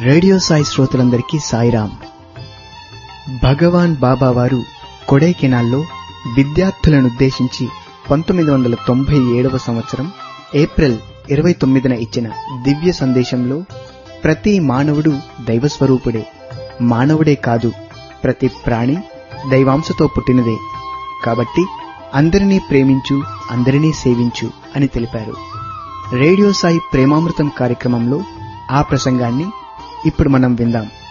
radio Sai శ్రోతలందరికీ సాయిరాం భగవాన్ బాబా వారు కొడైకెనాల్లో విద్యార్థులనుద్దేశించి పంతొమ్మిది వందల తొంభై ఏడవ సంవత్సరం ఏప్రిల్ ఇరవై తొమ్మిదిన ఇచ్చిన దివ్య సందేశంలో ప్రతి మానవుడు దైవస్వరూపుడే మానవుడే కాదు ప్రతి ప్రాణి దైవాంశతో పుట్టినదే కాబట్టి అందరినీ ప్రేమించు అందరినీ సేవించు అని తెలిపారు రేడియో సాయి ప్రేమామృతం కార్యక్రమంలో ఆ ప్రసంగాన్ని ఇప్పుడు మనం విందాం